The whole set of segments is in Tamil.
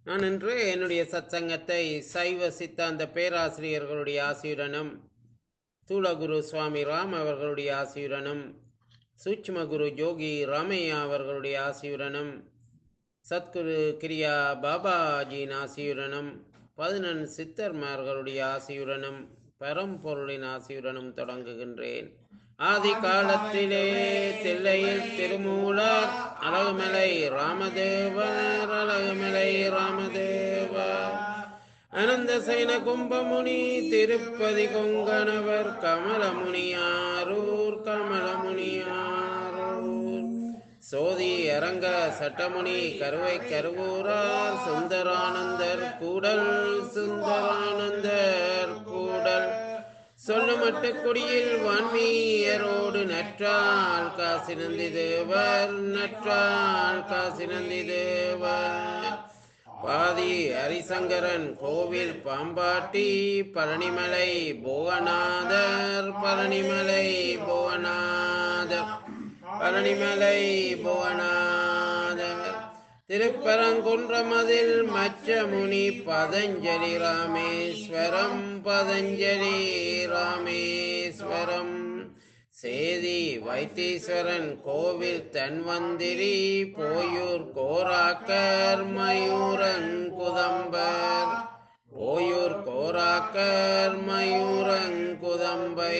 நான் இன்று என்னுடைய சத்சங்கத்தை சைவ சித்தாந்த பேராசிரியர்களுடைய ஆசியுடனும் தூளகுரு சுவாமி ராம் அவர்களுடைய ஆசியுடனும் சூட்சும குரு ஜோகி ராமையா அவர்களுடைய ஆசியுடனும் சத்குரு கிரியா பாபாஜியின் ஆசியுடனும் பதினெண் சித்தர்மார்களுடைய ஆசியுடனும் பரம்பொருளின் ஆசியுடனும் தொடங்குகின்றேன் ஆதி காலத்திலே தில்லையில் திருமூலர் அழகுமலை ராமதேவர் அழகுமலை ராமதேவர் அனந்த சைன கும்பமுனி திருப்பதி கொங்கணவர் கமலமுனியாரூர் கமலமுனியாரூர் சோதி அரங்க சட்டமுனி கருவை கருவூரார் சுந்தரானந்தர் கூடல் சுந்தரானந்தர் கூடல் சொல்லுமட்டு குடியில் வான்மீயரோடு நற்றால் காசி நந்தி தேவர் நற்றால் காசி நந்தி தேவர் பாதி ஹரிசங்கரன் கோவில் பாம்பாட்டி பழனிமலை புவனாதர் பழனிமலை புவனாதர் பழனிமலை புவனாதர் திருப்பரங்குன்றமதில் மச்சமுனி பதஞ்சலி ராமேஸ்வரம் பதஞ்சலி ராமேஸ்வரம் சேதி வைத்தீஸ்வரன் கோவில் தன்வந்திரி போயூர் கோராக்கர் மயூரங்குதம்பர் போயூர் கோராக்கர் மயூரங்குதம்பை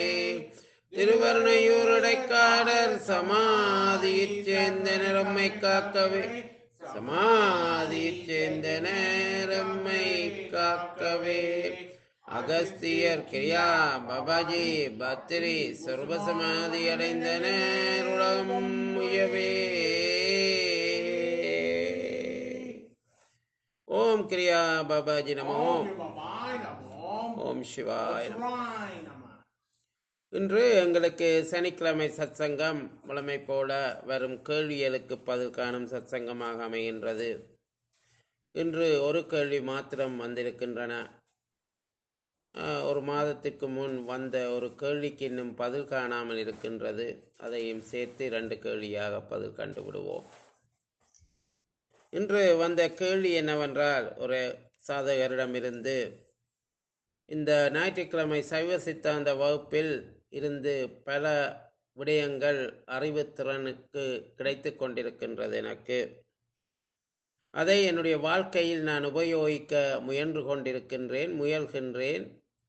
திருவர்ணையூருடைக்காடர் சமாதியிற் சேர்ந்த நிறம்மை காக்கவே சமாதியிற் சேர்ந்த நேரம்மை காக்கவே அகஸ்தியர் கிரியா பபாஜி பத்திரி சர்வசமாதி அடைந்தனர் உலகம் முயவே ஓம் கிரியா பாபாஜி நமோ ஓம் சிவாய நமோ இன்று எங்களுக்கு சனிக்கிழமை சத்சங்கம் வழமை போல வரும் கேள்விகளுக்கு பதில் காணும் சத்சங்கமாக அமைகின்றது இன்று ஒரு கேள்வி மாத்திரம் வந்திருக்கின்றன ஒரு மாதத்திற்கு முன் வந்த ஒரு கேள்விக்கு இன்னும் பதில் காணாமல் இருக்கின்றது அதையும் சேர்த்து ரெண்டு கேள்வியாக பதில் கண்டுவிடுவோம் இன்று வந்த கேள்வி என்னவென்றால் ஒரு சாதகரிடமிருந்து இந்த ஞாயிற்றுக்கிழமை சைவ சித்தாந்த வகுப்பில் இருந்து பல விடயங்கள் அறிவுத்திறனுக்கு கிடைத்து கொண்டிருக்கின்றது எனக்கு அதை என்னுடைய வாழ்க்கையில் நான் உபயோகிக்க முயன்று கொண்டிருக்கின்றேன் முயல்கின்றேன்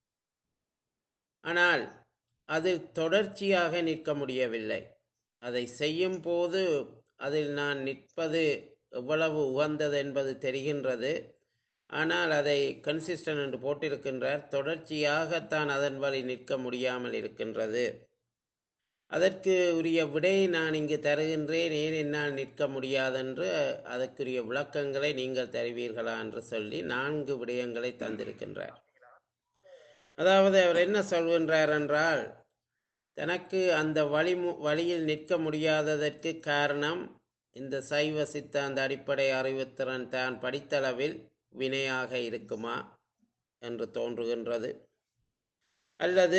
ஆனால் அதில் தொடர்ச்சியாக நிற்க முடியவில்லை அதை செய்யும் போது அதில் நான் நிற்பது எவ்வளவு உகந்தது என்பது தெரிகின்றது ஆனால் அதை கன்சிஸ்டன் என்று போட்டிருக்கின்றார் தொடர்ச்சியாகத்தான் அதன் வழி நிற்க முடியாமல் இருக்கின்றது அதற்கு உரிய விடையை நான் இங்கு தருகின்றேன் ஏன் என்னால் நிற்க முடியாதென்று அதற்குரிய விளக்கங்களை நீங்கள் தருவீர்களா என்று சொல்லி நான்கு விடயங்களை தந்திருக்கின்றார் அதாவது அவர் என்ன சொல்கின்றார் என்றால் தனக்கு அந்த வழி வழியில் நிற்க முடியாததற்கு காரணம் இந்த சைவ சித்தாந்த அடிப்படை அறிவுத்திறன் தான் படித்தளவில் வினையாக இருக்குமா என்று தோன்றுகின்றது அல்லது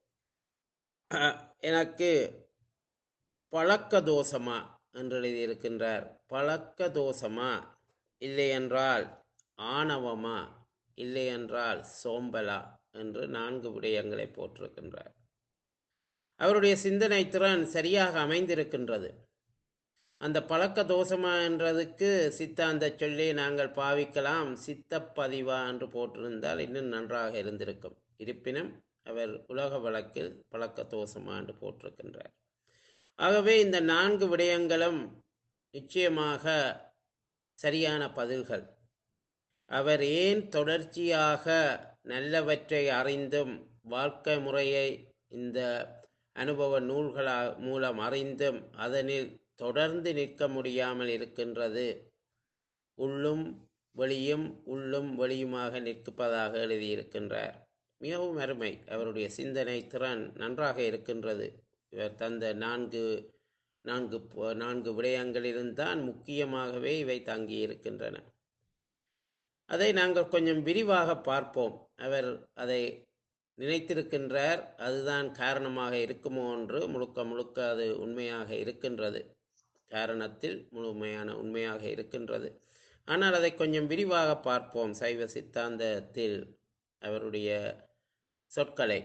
எனக்கு பழக்க தோஷமா என்று எழுதியிருக்கின்றார் பழக்க தோஷமா இல்லை என்றால் ஆணவமா இல்லை என்றால் சோம்பலா என்று நான்கு விடயங்களை போட்டிருக்கின்றார் அவருடைய சிந்தனை திறன் சரியாக அமைந்திருக்கின்றது அந்த பழக்க தோஷமா என்றதுக்கு சித்தாந்த சொல்லி நாங்கள் பாவிக்கலாம் சித்தப்பதிவா என்று போட்டிருந்தால் இன்னும் நன்றாக இருந்திருக்கும் இருப்பினும் அவர் உலக வழக்கில் பழக்க தோஷமா என்று போட்டிருக்கின்றார் ஆகவே இந்த நான்கு விடயங்களும் நிச்சயமாக சரியான பதில்கள் அவர் ஏன் தொடர்ச்சியாக நல்லவற்றை அறிந்தும் வாழ்க்கை முறையை இந்த அனுபவ நூல்களா மூலம் அறிந்தும் அதனில் தொடர்ந்து நிற்க முடியாமல் இருக்கின்றது உள்ளும் வெளியும் உள்ளும் வெளியுமாக நிற்பதாக எழுதியிருக்கின்றார் மிகவும் அருமை அவருடைய சிந்தனை திறன் நன்றாக இருக்கின்றது இவர் தந்த நான்கு நான்கு நான்கு விடயங்களிலிருந்தான் முக்கியமாகவே இவை தங்கியிருக்கின்றன அதை நாங்கள் கொஞ்சம் விரிவாக பார்ப்போம் அவர் அதை நினைத்திருக்கின்றார் அதுதான் காரணமாக இருக்குமோ என்று முழுக்க முழுக்க அது உண்மையாக இருக்கின்றது காரணத்தில் முழுமையான உண்மையாக இருக்கின்றது ஆனால் அதை கொஞ்சம் விரிவாக பார்ப்போம் சைவ சித்தாந்தத்தில் அவருடைய சொற்களை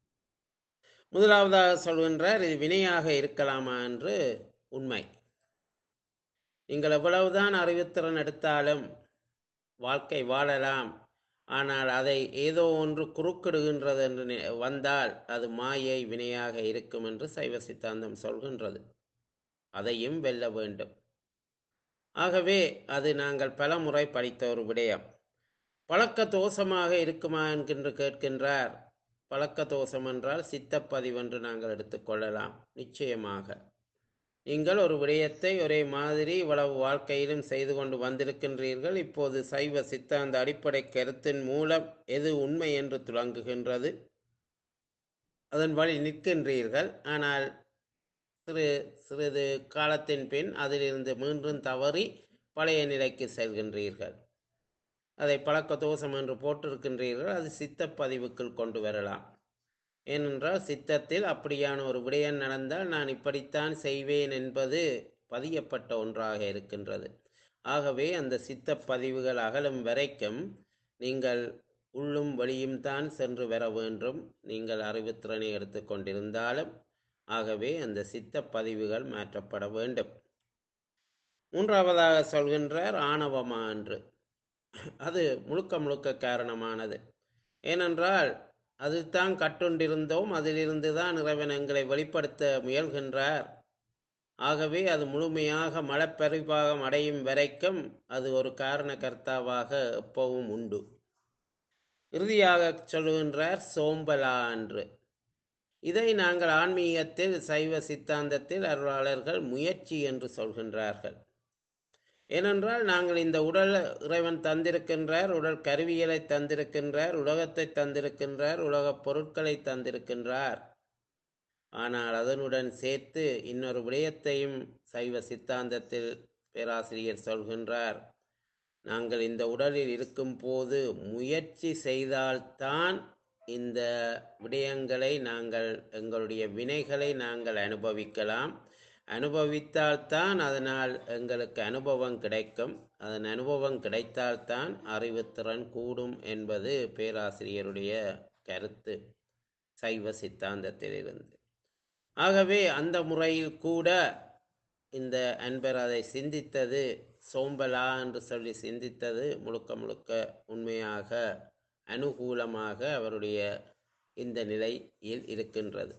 முதலாவதாக சொல்கின்றார் இது வினையாக இருக்கலாமா என்று உண்மை நீங்கள் எவ்வளவுதான் அறிவுத்திறன் எடுத்தாலும் வாழ்க்கை வாழலாம் ஆனால் அதை ஏதோ ஒன்று குறுக்கிடுகின்றது என்று நி- வந்தால் அது மாயை வினையாக இருக்கும் என்று சைவ சித்தாந்தம் சொல்கின்றது அதையும் வெல்ல வேண்டும் ஆகவே அது நாங்கள் பல முறை படித்த ஒரு விடயம் பழக்க தோஷமாக இருக்குமா என்கின்ற கேட்கின்றார் பழக்க தோஷம் என்றால் சித்தப்பதிவு என்று நாங்கள் எடுத்துக்கொள்ளலாம் நிச்சயமாக நீங்கள் ஒரு விடயத்தை ஒரே மாதிரி இவ்வளவு வாழ்க்கையிலும் செய்து கொண்டு வந்திருக்கின்றீர்கள் இப்போது சைவ சித்தாந்த அடிப்படை கருத்தின் மூலம் எது உண்மை என்று துலங்குகின்றது அதன் வழி நிற்கின்றீர்கள் ஆனால் சிறு சிறிது காலத்தின் பின் அதிலிருந்து மீண்டும் தவறி பழைய நிலைக்கு செல்கின்றீர்கள் அதை பழக்க தோஷம் என்று போட்டிருக்கின்றீர்கள் அது சித்தப்பதிவுக்குள் கொண்டு வரலாம் ஏனென்றால் சித்தத்தில் அப்படியான ஒரு விடயம் நடந்தால் நான் இப்படித்தான் செய்வேன் என்பது பதியப்பட்ட ஒன்றாக இருக்கின்றது ஆகவே அந்த சித்தப் பதிவுகள் அகலும் வரைக்கும் நீங்கள் உள்ளும் வெளியும் தான் சென்று வர வேண்டும் நீங்கள் அறிவுத்திறனை எடுத்துக்கொண்டிருந்தாலும் ஆகவே அந்த சித்தப் பதிவுகள் மாற்றப்பட வேண்டும் மூன்றாவதாக சொல்கின்றார் ஆணவமா என்று அது முழுக்க முழுக்க காரணமானது ஏனென்றால் அதில் தான் கட்டுண்டிருந்தோம் அதிலிருந்து தான் இறைவன் எங்களை வெளிப்படுத்த முயல்கின்றார் ஆகவே அது முழுமையாக மலப்பெருபாகம் அடையும் வரைக்கும் அது ஒரு காரண கர்த்தாவாக எப்பவும் உண்டு இறுதியாக சொல்லுகின்றார் சோம்பலா என்று இதை நாங்கள் ஆன்மீகத்தில் சைவ சித்தாந்தத்தில் அருளாளர்கள் முயற்சி என்று சொல்கின்றார்கள் ஏனென்றால் நாங்கள் இந்த உடல் இறைவன் தந்திருக்கின்றார் உடல் கருவியலை தந்திருக்கின்றார் உலகத்தை தந்திருக்கின்றார் உலகப் பொருட்களை தந்திருக்கின்றார் ஆனால் அதனுடன் சேர்த்து இன்னொரு விடயத்தையும் சைவ சித்தாந்தத்தில் பேராசிரியர் சொல்கின்றார் நாங்கள் இந்த உடலில் இருக்கும் போது முயற்சி செய்தால்தான் இந்த விடயங்களை நாங்கள் எங்களுடைய வினைகளை நாங்கள் அனுபவிக்கலாம் அனுபவித்தால்தான் அதனால் எங்களுக்கு அனுபவம் கிடைக்கும் அதன் அனுபவம் கிடைத்தால்தான் அறிவுத்திறன் கூடும் என்பது பேராசிரியருடைய கருத்து சைவ சித்தாந்தத்திலிருந்து ஆகவே அந்த முறையில் கூட இந்த அன்பர் அதை சிந்தித்தது சோம்பலா என்று சொல்லி சிந்தித்தது முழுக்க முழுக்க உண்மையாக அனுகூலமாக அவருடைய இந்த நிலையில் இருக்கின்றது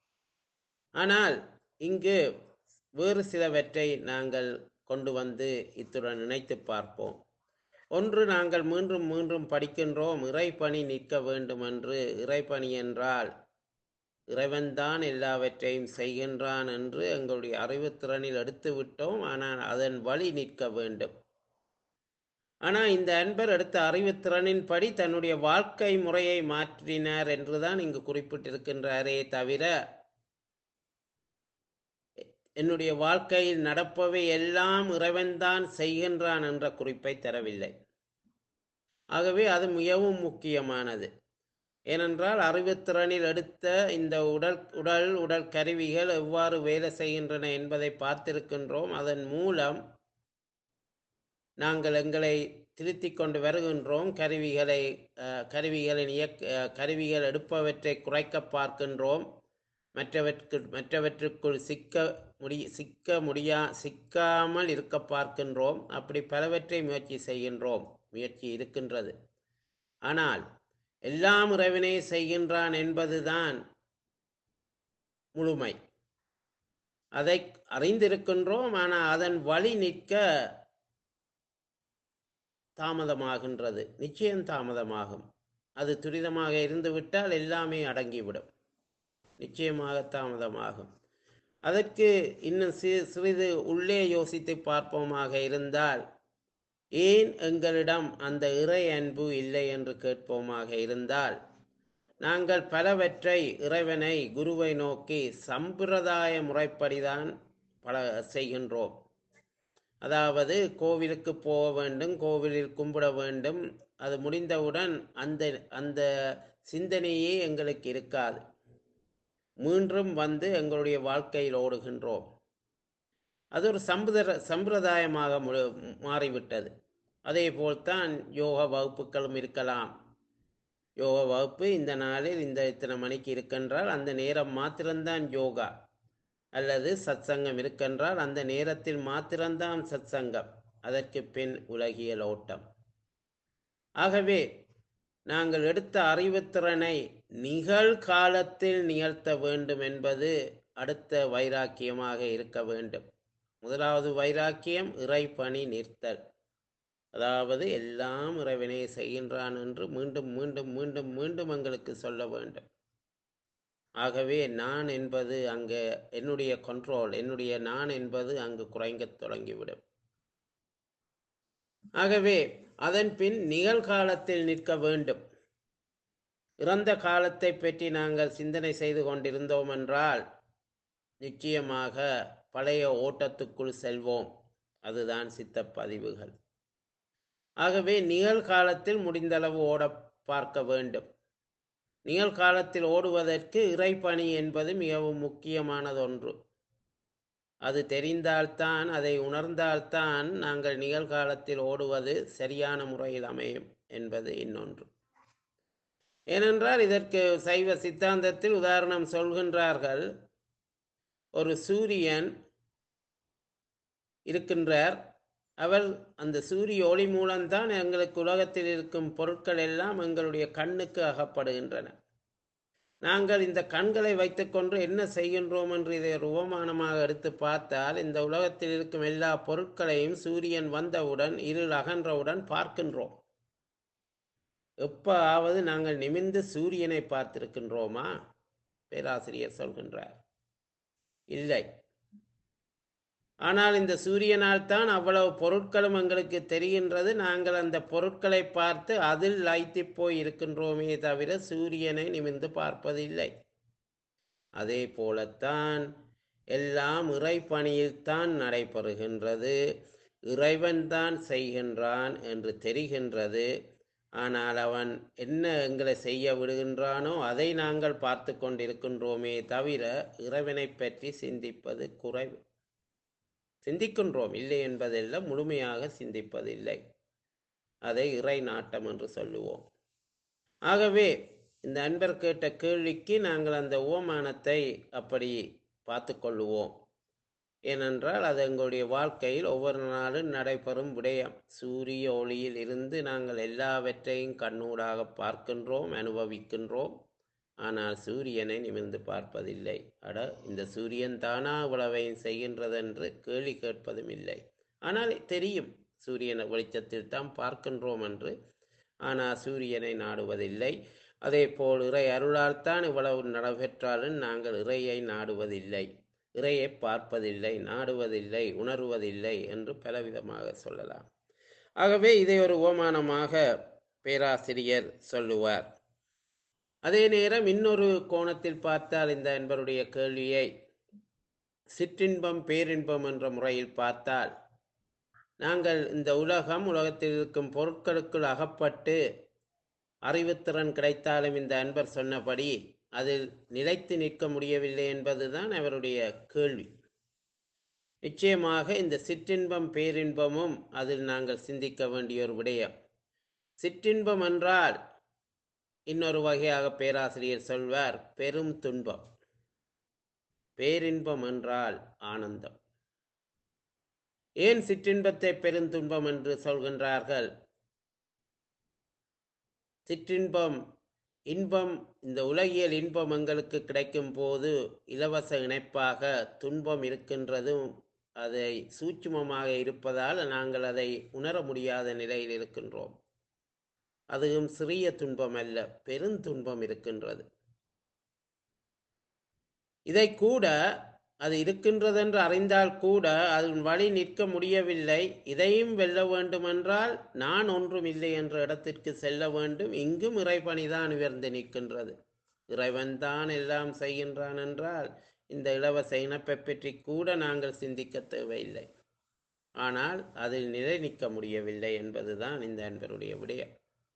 ஆனால் இங்கு வேறு சிலவற்றை நாங்கள் கொண்டு வந்து இத்துடன் இணைத்து பார்ப்போம் ஒன்று நாங்கள் மீண்டும் மீண்டும் படிக்கின்றோம் இறைப்பணி நிற்க வேண்டும் என்று இறைப்பணி என்றால் இறைவன்தான் எல்லாவற்றையும் செய்கின்றான் என்று எங்களுடைய அறிவுத்திறனில் எடுத்து விட்டோம் ஆனால் அதன் வழி நிற்க வேண்டும் ஆனால் இந்த அன்பர் எடுத்த அறிவுத்திறனின்படி தன்னுடைய வாழ்க்கை முறையை மாற்றினார் என்றுதான் இங்கு குறிப்பிட்டிருக்கின்றாரே தவிர என்னுடைய வாழ்க்கையில் நடப்பவை எல்லாம் இறைவன்தான் செய்கின்றான் என்ற குறிப்பை தரவில்லை ஆகவே அது மிகவும் முக்கியமானது ஏனென்றால் அறிவுத்திறனில் எடுத்த இந்த உடல் உடல் உடல் கருவிகள் எவ்வாறு வேலை செய்கின்றன என்பதை பார்த்திருக்கின்றோம் அதன் மூலம் நாங்கள் எங்களை திருத்திக் கொண்டு வருகின்றோம் கருவிகளை அஹ், கருவிகளின் இயக்க அஹ், கருவிகள் எடுப்பவற்றை குறைக்க பார்க்கின்றோம் மற்றவற்கு மற்றவற்றுக்குள் சிக்க முடி சிக்க முடியா சிக்காமல் இருக்க பார்க்கின்றோம் அப்படி பலவற்றை முயற்சி செய்கின்றோம் முயற்சி இருக்கின்றது ஆனால் எல்லாம் இறைவனே செய்கின்றான் என்பதுதான் முழுமை அதை அறிந்திருக்கின்றோம் ஆனால் அதன் வழி நிற்க தாமதமாகின்றது நிச்சயம் தாமதமாகும் அது துரிதமாக இருந்துவிட்டால் எல்லாமே அடங்கிவிடும் நிச்சயமாக தாமதமாகும் அதற்கு இன்னும் சி சிறிது உள்ளே யோசித்து பார்ப்போமாக இருந்தால் ஏன் எங்களிடம் அந்த இறை அன்பு இல்லை என்று கேட்போமாக இருந்தால் நாங்கள் பலவற்றை இறைவனை குருவை நோக்கி சம்பிரதாய முறைப்படிதான் பல செய்கின்றோம் அதாவது கோவிலுக்கு போக வேண்டும் கோவிலில் கும்பிட வேண்டும் அது முடிந்தவுடன் அந்த அந்த சிந்தனையே எங்களுக்கு இருக்காது மீண்டும் வந்து எங்களுடைய வாழ்க்கையில் ஓடுகின்றோம் அது ஒரு சம்பிர சம்பிரதாயமாக மு- மாறிவிட்டது அதே போல்தான் யோகா வகுப்புகளும் இருக்கலாம் யோகா வகுப்பு இந்த நாளில் இந்த இத்தனை மணிக்கு இருக்கின்றால் அந்த நேரம் மாத்திரம்தான் யோகா அல்லது சத்சங்கம் இருக்கின்றால் அந்த நேரத்தில் மாத்திரம்தான் சத்சங்கம் அதற்கு பின் உலகியல் ஓட்டம் ஆகவே நாங்கள் எடுத்த அறிவுத்திறனை நிகழ்காலத்தில் நிகழ்த்த வேண்டும் என்பது அடுத்த வைராக்கியமாக இருக்க வேண்டும் முதலாவது வைராக்கியம் இறைப்பணி நிறுத்தல் அதாவது எல்லாம் இறைவனே செய்கின்றான் என்று மீண்டும் மீண்டும் மீண்டும் மீண்டும் எங்களுக்கு சொல்ல வேண்டும் ஆகவே நான் என்பது அங்கே என்னுடைய கண்ட்ரோல் என்னுடைய நான் என்பது அங்கு குறைங்கத் தொடங்கிவிடும் ஆகவே அதன் பின் நிகழ்காலத்தில் நிற்க வேண்டும் இறந்த காலத்தை பற்றி நாங்கள் சிந்தனை செய்து கொண்டிருந்தோம் என்றால் நிச்சயமாக பழைய ஓட்டத்துக்குள் செல்வோம் அதுதான் சித்த பதிவுகள் ஆகவே நிகழ்காலத்தில் முடிந்தளவு ஓட பார்க்க வேண்டும் நிகழ்காலத்தில் ஓடுவதற்கு இறைப்பணி என்பது மிகவும் முக்கியமானதொன்று அது தெரிந்தால்தான் அதை உணர்ந்தால்தான் நாங்கள் நிகழ்காலத்தில் ஓடுவது சரியான முறையில் அமையும் என்பது இன்னொன்று ஏனென்றால் இதற்கு சைவ சித்தாந்தத்தில் உதாரணம் சொல்கின்றார்கள் ஒரு சூரியன் இருக்கின்றார் அவர் அந்த சூரிய ஒளி மூலம்தான் எங்களுக்கு உலகத்தில் இருக்கும் பொருட்கள் எல்லாம் எங்களுடைய கண்ணுக்கு அகப்படுகின்றன நாங்கள் இந்த கண்களை வைத்துக்கொண்டு என்ன செய்கின்றோம் என்று இதை ஒரு உபமானமாக எடுத்து பார்த்தால் இந்த உலகத்தில் இருக்கும் எல்லா பொருட்களையும் சூரியன் வந்தவுடன் இருள் அகன்றவுடன் பார்க்கின்றோம் எப்போவது நாங்கள் நிமிர்ந்து சூரியனை பார்த்திருக்கின்றோமா பேராசிரியர் சொல்கின்றார் இல்லை ஆனால் இந்த சூரியனால் தான் அவ்வளவு பொருட்களும் எங்களுக்கு தெரிகின்றது நாங்கள் அந்த பொருட்களை பார்த்து அதில் லைத்து போய் இருக்கின்றோமே தவிர சூரியனை நிமிர்ந்து பார்ப்பதில்லை அதே போலத்தான் எல்லாம் இறைப்பணியில்தான் நடைபெறுகின்றது இறைவன்தான் செய்கின்றான் என்று தெரிகின்றது ஆனால் அவன் என்ன எங்களை செய்ய விடுகின்றானோ அதை நாங்கள் பார்த்து கொண்டிருக்கின்றோமே தவிர இறைவனை பற்றி சிந்திப்பது குறைவு சிந்திக்கின்றோம் இல்லை என்பதெல்லாம் முழுமையாக சிந்திப்பதில்லை அதை இறை நாட்டம் என்று சொல்லுவோம் ஆகவே இந்த அன்பர் கேட்ட கேள்விக்கு நாங்கள் அந்த ஓமானத்தை அப்படி பார்த்து கொள்ளுவோம் ஏனென்றால் அது எங்களுடைய வாழ்க்கையில் ஒவ்வொரு நாளும் நடைபெறும் விடயம் சூரிய ஒளியில் இருந்து நாங்கள் எல்லாவற்றையும் கண்ணூடாக பார்க்கின்றோம் அனுபவிக்கின்றோம் ஆனால் சூரியனை நிமிர்ந்து பார்ப்பதில்லை அட இந்த சூரியன் தானா இவ்வளவையும் செய்கின்றதென்று கேள்வி கேட்பதும் இல்லை ஆனால் தெரியும் சூரியனை வெளிச்சத்தில் தான் பார்க்கின்றோம் என்று ஆனால் சூரியனை நாடுவதில்லை அதே போல் இறை அருளால் தான் இவ்வளவு நடைபெற்றாலும் நாங்கள் இறையை நாடுவதில்லை இறையை பார்ப்பதில்லை நாடுவதில்லை உணர்வதில்லை என்று பலவிதமாக சொல்லலாம் ஆகவே இதை ஒரு ஓமானமாக பேராசிரியர் சொல்லுவார் அதே நேரம் இன்னொரு கோணத்தில் பார்த்தால் இந்த என்பருடைய கேள்வியை சிற்றின்பம் பேரின்பம் என்ற முறையில் பார்த்தால் நாங்கள் இந்த உலகம் உலகத்தில் இருக்கும் பொருட்களுக்குள் அகப்பட்டு அறிவுத்திறன் கிடைத்தாலும் இந்த அன்பர் சொன்னபடி அதில் நிலைத்து நிற்க முடியவில்லை என்பதுதான் அவருடைய கேள்வி நிச்சயமாக இந்த சிற்றின்பம் பேரின்பமும் அதில் நாங்கள் சிந்திக்க வேண்டிய ஒரு விடயம் சிற்றின்பம் என்றால் இன்னொரு வகையாக பேராசிரியர் சொல்வார் பெரும் துன்பம் பேரின்பம் என்றால் ஆனந்தம் ஏன் சிற்றின்பத்தை பெருந்துன்பம் என்று சொல்கின்றார்கள் சிற்றின்பம் இன்பம் இந்த உலகியல் இன்பம் எங்களுக்கு கிடைக்கும் போது இலவச இணைப்பாக துன்பம் இருக்கின்றதும் அதை சூட்சுமமாக இருப்பதால் நாங்கள் அதை உணர முடியாத நிலையில் இருக்கின்றோம் அதுவும் சிறிய துன்பம் அல்ல பெருந்துன்பம் இருக்கின்றது இதை கூட அது இருக்கின்றதென்று அறிந்தால் கூட அதன் வழி நிற்க முடியவில்லை இதையும் வெல்ல வேண்டுமென்றால் நான் ஒன்றும் இல்லை என்ற இடத்திற்கு செல்ல வேண்டும் இங்கும் இறைபணிதான் உயர்ந்து நிற்கின்றது இறைவன்தான் எல்லாம் செய்கின்றான் என்றால் இந்த இலவச இனப்பை பற்றி கூட நாங்கள் சிந்திக்க தேவையில்லை ஆனால் அதில் நிலை நிற்க முடியவில்லை என்பதுதான் இந்த அன்பருடைய விடயம்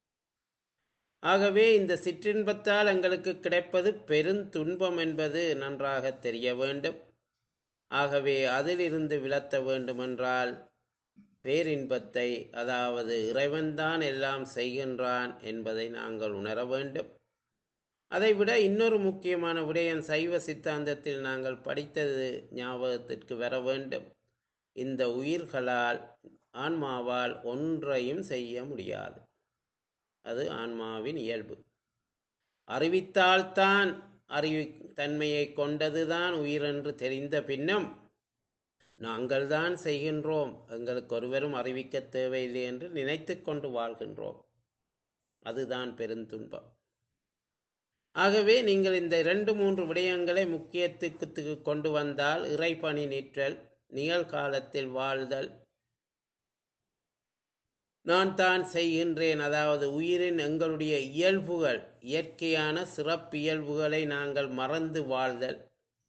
ஆகவே இந்த சிற்றின்பத்தால் எங்களுக்கு கிடைப்பது பெருந்துன்பம் என்பது நன்றாக தெரிய வேண்டும் ஆகவே அதிலிருந்து விலத்த வேண்டுமென்றால் பேரின்பத்தை அதாவது இறைவன்தான் எல்லாம் செய்கின்றான் என்பதை நாங்கள் உணர வேண்டும் அதைவிட இன்னொரு முக்கியமான விடயம் சைவ சித்தாந்தத்தில் நாங்கள் படித்தது ஞாபகத்திற்கு வர வேண்டும் இந்த உயிர்களால் ஆன்மாவால் ஒன்றையும் செய்ய முடியாது அது ஆன்மாவின் இயல்பு அறிவித்தால்தான் அறிவி தன்மையை கொண்டதுதான் உயிர் என்று தெரிந்த பின்னும் நாங்கள் தான் செய்கின்றோம் எங்களுக்கு ஒருவரும் அறிவிக்க தேவையில்லை என்று நினைத்து கொண்டு வாழ்கின்றோம் அதுதான் பெருந்துன்பம் ஆகவே நீங்கள் இந்த இரண்டு மூன்று விடயங்களை முக்கியத்துக்கு கொண்டு வந்தால் இறைப்பணி நிற்றல் நிகழ்காலத்தில் வாழ்தல் நான் தான் செய்கின்றேன் அதாவது உயிரின் எங்களுடைய இயல்புகள் இயற்கையான சிறப்பியல்புகளை நாங்கள் மறந்து வாழ்தல்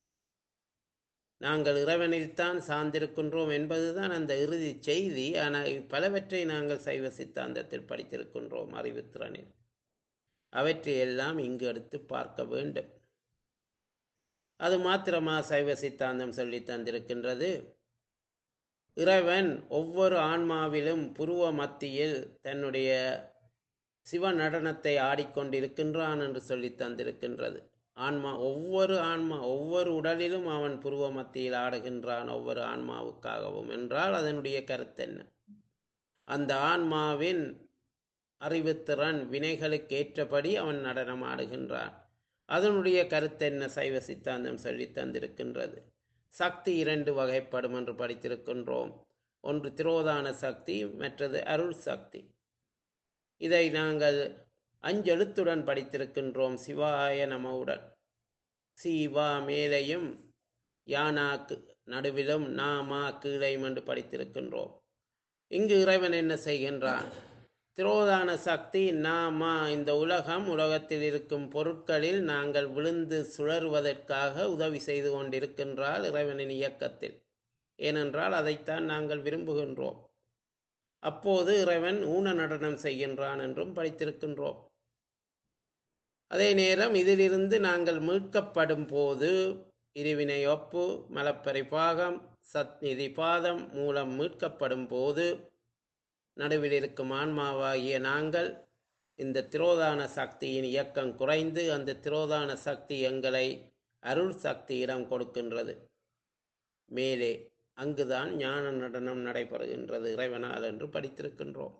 நாங்கள் இறைவனில்தான் சார்ந்திருக்கின்றோம் என்பதுதான் அந்த இறுதி செய்தி ஆனால் பலவற்றை நாங்கள் சைவ சித்தாந்தத்தில் படித்திருக்கின்றோம் அறிவுத்திறனில் அவற்றை எல்லாம் இங்கு எடுத்து பார்க்க வேண்டும் அது மாத்திரமா சைவ சித்தாந்தம் சொல்லி தந்திருக்கின்றது இறைவன் ஒவ்வொரு ஆன்மாவிலும் புருவ மத்தியில் தன்னுடைய சிவ நடனத்தை ஆடிக்கொண்டிருக்கின்றான் என்று சொல்லி தந்திருக்கின்றது ஆன்மா ஒவ்வொரு ஆன்மா ஒவ்வொரு உடலிலும் அவன் புருவ மத்தியில் ஆடுகின்றான் ஒவ்வொரு ஆன்மாவுக்காகவும் என்றால் அதனுடைய கருத்தென்ன அந்த ஆன்மாவின் அறிவுத்திறன் வினைகளுக்கு ஏற்றபடி அவன் நடனம் ஆடுகின்றான் அதனுடைய கருத்தென்ன சைவ சித்தாந்தம் சொல்லி தந்திருக்கின்றது சக்தி இரண்டு வகைப்படும் என்று படித்திருக்கின்றோம் ஒன்று திரோதான சக்தி மற்றது அருள் சக்தி இதை நாங்கள் அஞ்செழுத்துடன் படித்திருக்கின்றோம் சிவாய நமவுடன் சிவா மேலையும் யானாக்கு நடுவிலும் நாமா கீழையும் என்று படித்திருக்கின்றோம் இங்கு இறைவன் என்ன செய்கின்றான் திரோதான சக்தி நாமா இந்த உலகம் உலகத்தில் இருக்கும் பொருட்களில் நாங்கள் விழுந்து சுழறுவதற்காக உதவி செய்து கொண்டிருக்கின்றால் இறைவனின் இயக்கத்தில் ஏனென்றால் அதைத்தான் நாங்கள் விரும்புகின்றோம் அப்போது இறைவன் ஊன நடனம் செய்கின்றான் என்றும் படித்திருக்கின்றோம் அதே நேரம் இதிலிருந்து நாங்கள் மீட்கப்படும் போது இருவினை ஒப்பு மலப்பறை பாகம் சத்நிதி பாதம் மூலம் மீட்கப்படும் போது நடுவில் இருக்கும் ஆன்மாவாகிய நாங்கள் இந்த திரோதான சக்தியின் இயக்கம் குறைந்து அந்த திரோதான சக்தி எங்களை அருள் சக்தியிடம் கொடுக்கின்றது மேலே அங்குதான் ஞான நடனம் நடைபெறுகின்றது இறைவனால் என்று படித்திருக்கின்றோம்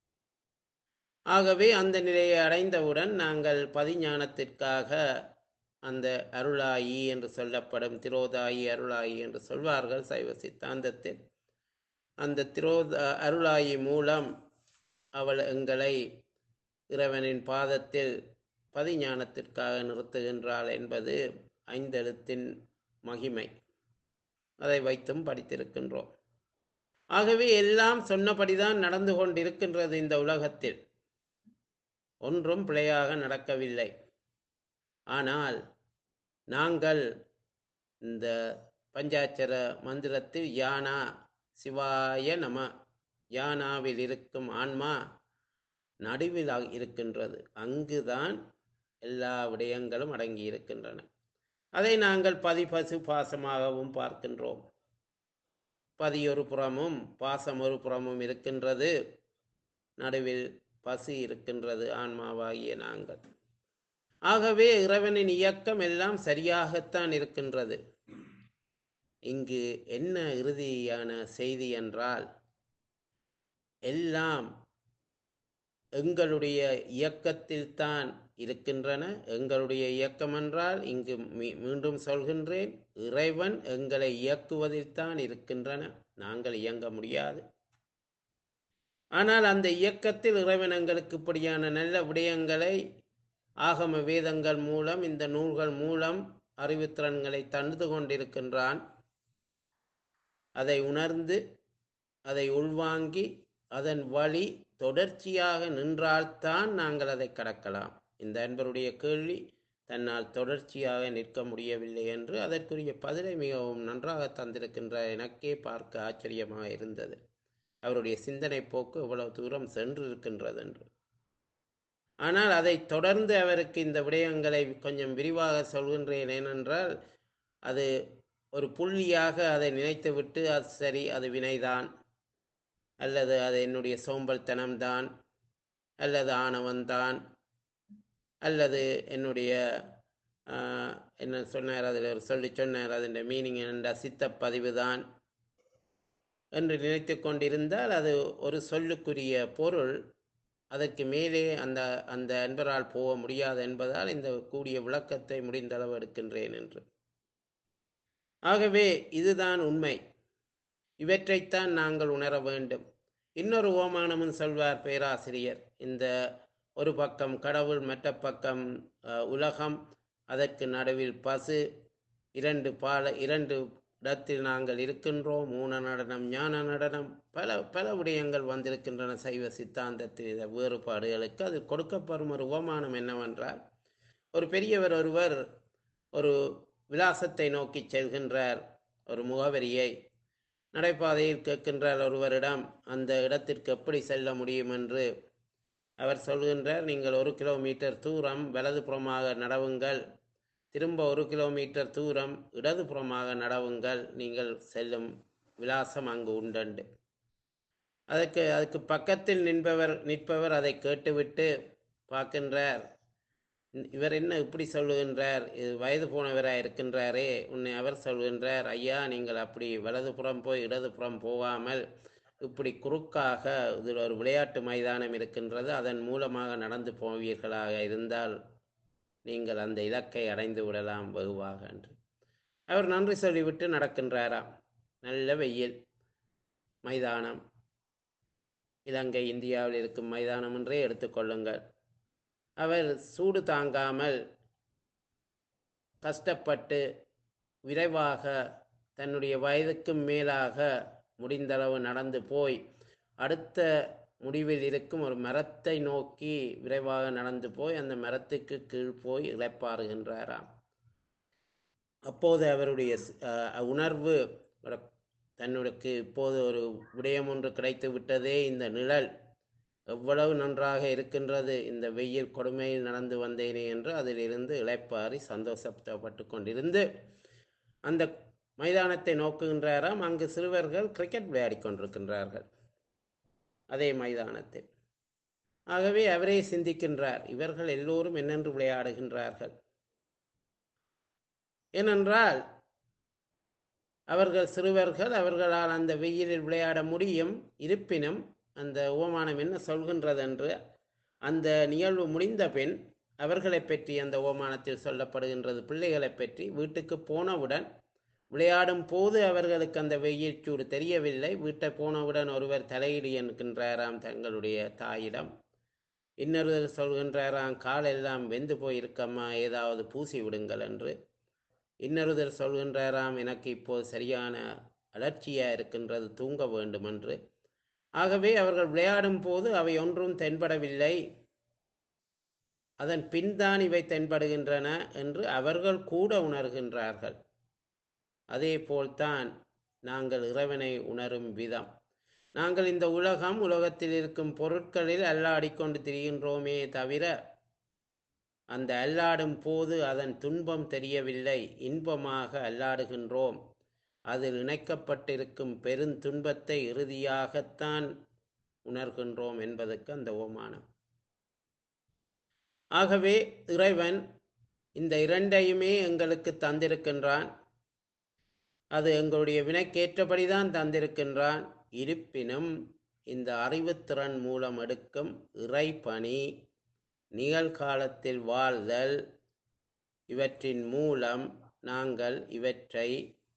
ஆகவே அந்த நிலையை அடைந்தவுடன் நாங்கள் பதிஞானத்திற்காக அந்த அருளாயி என்று சொல்லப்படும் திரோதாயி அருளாயி என்று சொல்வார்கள் சைவ சித்தாந்தத்தில் அந்த திரோத அருளாயி மூலம் அவள் எங்களை இறைவனின் பாதத்தில் பதிஞானத்திற்காக நிறுத்துகின்றாள் என்பது ஐந்தெழுத்தின் மகிமை அதை வைத்தும் படித்திருக்கின்றோம் ஆகவே எல்லாம் சொன்னபடிதான் நடந்து கொண்டிருக்கின்றது இந்த உலகத்தில் ஒன்றும் பிழையாக நடக்கவில்லை ஆனால் நாங்கள் இந்த பஞ்சாட்சர மந்திரத்தில் யானா சிவாய நம யானாவில் இருக்கும் ஆன்மா நடுவில் இருக்கின்றது அங்குதான் எல்லா விடயங்களும் அடங்கி இருக்கின்றன அதை நாங்கள் பதிபசு பாசமாகவும் பார்க்கின்றோம் பதி ஒரு புறமும் பாசம் ஒரு புறமும் இருக்கின்றது நடுவில் பசி இருக்கின்றது ஆன்மாவாகிய நாங்கள் ஆகவே இறைவனின் இயக்கம் எல்லாம் சரியாகத்தான் இருக்கின்றது இங்கு என்ன இறுதியான செய்தி என்றால் எல்லாம் எங்களுடைய இயக்கத்தில் தான் இருக்கின்றன எங்களுடைய இயக்கம் என்றால் இங்கு மீண்டும் சொல்கின்றேன் இறைவன் எங்களை இயக்குவதில் தான் இருக்கின்றன நாங்கள் இயங்க முடியாது ஆனால் அந்த இயக்கத்தில் இறைவன் எங்களுக்கு இப்படியான நல்ல விடயங்களை ஆகம வேதங்கள் மூலம் இந்த நூல்கள் மூலம் அறிவுத்திறன்களை தந்து கொண்டிருக்கின்றான் அதை உணர்ந்து அதை உள்வாங்கி அதன் வழி தொடர்ச்சியாக நின்றால்தான் நாங்கள் அதை கடக்கலாம் இந்த அன்பருடைய கேள்வி தன்னால் தொடர்ச்சியாக நிற்க முடியவில்லை என்று அதற்குரிய பதிலை மிகவும் நன்றாக தந்திருக்கின்ற எனக்கே பார்க்க ஆச்சரியமாக இருந்தது அவருடைய சிந்தனை போக்கு எவ்வளவு தூரம் சென்றிருக்கின்றது என்று ஆனால் அதை தொடர்ந்து அவருக்கு இந்த விடயங்களை கொஞ்சம் விரிவாக சொல்கின்றேன் ஏனென்றால் அது ஒரு புள்ளியாக அதை நினைத்துவிட்டு அது சரி அது வினைதான் அல்லது அது என்னுடைய சோம்பல்தனம்தான் அல்லது ஆணவன்தான் அல்லது என்னுடைய ஆஹ், என்ன சொன்னார் அதில் ஒரு சொல்லி சொன்னார் அதன் மீனிங் என்ற சித்தப்பதிவு தான் என்று நினைத்து கொண்டிருந்தால் அது ஒரு சொல்லுக்குரிய பொருள் அதற்கு மேலே அந்த அந்த அன்பரால் போக முடியாது என்பதால் இந்த கூடிய விளக்கத்தை முடிந்தளவு எடுக்கின்றேன் என்று ஆகவே இதுதான் உண்மை இவற்றைத்தான் நாங்கள் உணர வேண்டும் இன்னொரு ஓமானமும் சொல்வார் பேராசிரியர் இந்த ஒரு பக்கம் கடவுள் மற்ற பக்கம் அஹ், உலகம் அதற்கு நடுவில் பசு இரண்டு பால இரண்டு இடத்தில் நாங்கள் இருக்கின்றோம் மூன நடனம் ஞான நடனம் பல பல விடயங்கள் வந்திருக்கின்றன சைவ சித்தாந்தத்தில் இந்த வேறுபாடுகளுக்கு அது கொடுக்கப்படும் ஒரு உபமானம் என்னவென்றால் ஒரு பெரியவர் ஒருவர் ஒரு விலாசத்தை நோக்கி செல்கின்றார் ஒரு முகவரியை நடைபாதையில் கேட்கின்றார் ஒருவரிடம் அந்த இடத்திற்கு எப்படி செல்ல முடியும் என்று அவர் சொல்கின்றார் நீங்கள் ஒரு கிலோமீட்டர் தூரம் வலதுபுறமாக நடவுங்கள் திரும்ப ஒரு கிலோமீட்டர் தூரம் இடதுபுறமாக நடவுங்கள் நீங்கள் செல்லும் விலாசம் அங்கு உண்டண்டு அதற்கு அதுக்கு பக்கத்தில் நின்பவர் நிற்பவர் அதை கேட்டுவிட்டு பார்க்கின்றார் இவர் என்ன இப்படி சொல்லுகின்றார் இது வயது போனவராக இருக்கின்றாரே உன்னை அவர் சொல்கின்றார் ஐயா நீங்கள் அப்படி வலதுபுறம் போய் இடதுபுறம் போகாமல் இப்படி குறுக்காக இதில் ஒரு விளையாட்டு மைதானம் இருக்கின்றது அதன் மூலமாக நடந்து போவீர்களாக இருந்தால் நீங்கள் அந்த இலக்கை அடைந்து விடலாம் வெகுவாக என்று அவர் நன்றி சொல்லிவிட்டு நடக்கின்றாராம் நல்ல வெயில் மைதானம் இலங்கை இந்தியாவில் இருக்கும் மைதானம் என்றே எடுத்துக்கொள்ளுங்கள் அவர் சூடு தாங்காமல் கஷ்டப்பட்டு விரைவாக தன்னுடைய வயதுக்கும் மேலாக முடிந்தளவு நடந்து போய் அடுத்த முடிவில் இருக்கும் ஒரு மரத்தை நோக்கி விரைவாக நடந்து போய் அந்த மரத்துக்கு கீழ் போய் இளைப்பாறுகின்றாராம் அப்போது அவருடைய ஸ்- அஹ் உணர்வு ஒரு- தன்னுக்கு இப்போது ஒரு விடயம் ஒன்று கிடைத்து விட்டதே இந்த நிழல் எவ்வளவு நன்றாக இருக்கின்றது இந்த வெயில் கொடுமையில் நடந்து வந்தேனே என்று அதிலிருந்து இளைப்பாறி சந்தோஷப்பட்டு கொண்டிருந்து அந்த மைதானத்தை நோக்குகின்றாராம் அங்கு சிறுவர்கள் கிரிக்கெட் விளையாடிக் கொண்டிருக்கின்றார்கள் அதே மைதானத்தில் ஆகவே அவரே சிந்திக்கின்றார் இவர்கள் எல்லோரும் என்னென்று விளையாடுகின்றார்கள் ஏனென்றால் அவர்கள் சிறுவர்கள் அவர்களால் அந்த வெயிலில் விளையாட முடியும் இருப்பினும் அந்த உவமானம் என்ன சொல்கின்றது என்று அந்த நிகழ்வு முடிந்த பின் அவர்களை பற்றி அந்த உவமானத்தில் சொல்லப்படுகின்றது பிள்ளைகளை பற்றி வீட்டுக்கு போனவுடன் விளையாடும் போது அவர்களுக்கு அந்த வெயில் சூடு தெரியவில்லை வீட்டை போனவுடன் ஒருவர் தலையிடு என்கின்றாராம் தங்களுடைய தாயிடம் இன்னொருவர் சொல்கின்றாராம் காலெல்லாம் வெந்து போயிருக்கம்மா ஏதாவது பூசி விடுங்கள் என்று இன்னொருவர் சொல்கின்றாராம் எனக்கு இப்போது சரியான அலர்ச்சியா இருக்கின்றது தூங்க வேண்டும் என்று ஆகவே அவர்கள் விளையாடும் போது அவை ஒன்றும் தென்படவில்லை அதன் பின்தான் இவை தென்படுகின்றன என்று அவர்கள் கூட உணர்கின்றார்கள் அதே போல்தான் நாங்கள் இறைவனை உணரும் விதம் நாங்கள் இந்த உலகம் உலகத்தில் இருக்கும் பொருட்களில் அல்லாடிக்கொண்டு திரிகின்றோமே தவிர அந்த அல்லாடும் போது அதன் துன்பம் தெரியவில்லை இன்பமாக அல்லாடுகின்றோம் அதில் இணைக்கப்பட்டிருக்கும் பெருந்துன்பத்தை இறுதியாகத்தான் உணர்கின்றோம் என்பதற்கு அந்த ஓமானம் ஆகவே இறைவன் இந்த இரண்டையுமே எங்களுக்கு தந்திருக்கின்றான் அது எங்களுடைய வினைக்கேற்றபடிதான் தந்திருக்கின்றான் இருப்பினும் இந்த அறிவுத்திறன் மூலம் எடுக்கும் இறைபணி நிகழ்காலத்தில் வாழ்தல் இவற்றின் மூலம் நாங்கள் இவற்றை